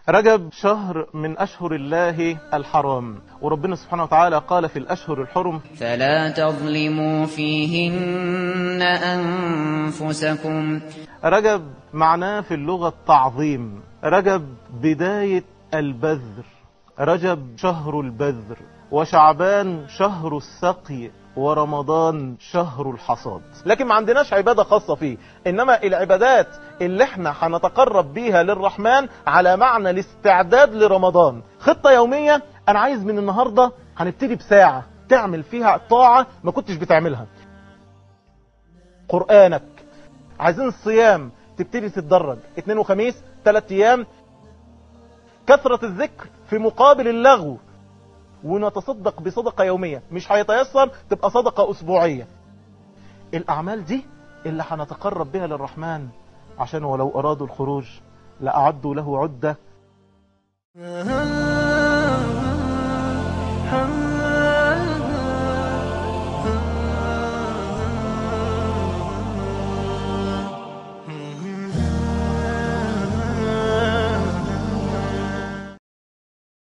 رجب شهر من أشهر الله الحرام وربنا سبحانه وتعالى قال في الأشهر الحرم فلا تظلموا فيهن أنفسكم رجب معناه في اللغة التعظيم رجب بداية البذر رجب شهر البذر وشعبان شهر السقي ورمضان شهر الحصاد لكن ما عندناش عبادة خاصة فيه إنما العبادات اللي احنا هنتقرب بيها للرحمن على معنى الاستعداد لرمضان خطة يومية أنا عايز من النهاردة هنبتدي بساعة تعمل فيها طاعة ما كنتش بتعملها قرآنك عايزين الصيام تبتدي تتدرج اثنين وخميس ثلاث ايام كثرة الذكر في مقابل اللغو ونتصدق بصدقة يومية مش هيتيسر تبقى صدقة أسبوعية الأعمال دي اللي هنتقرب بها للرحمن عشان ولو أرادوا الخروج لأعدوا له عدة